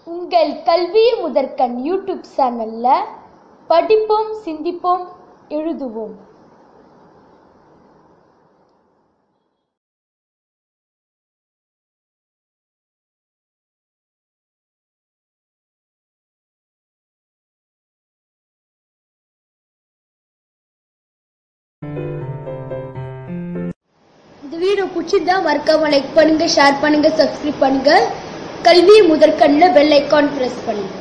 உங்கள் கல்வி முதற்கண் யூடியூப் சேனல்ல படிப்போம் சிந்திப்போம் எழுதுவோம் இந்த வீடியோ பிடிச்சிருந்தா மறக்காம லைக் பண்ணுங்க ஷேர் பண்ணுங்க சப்ஸ்கிரைப் பண்ணுங்க கல்வி முதற்கண்ணில் பெல் ஐக்கான் பிரஸ் பண்ணுங்க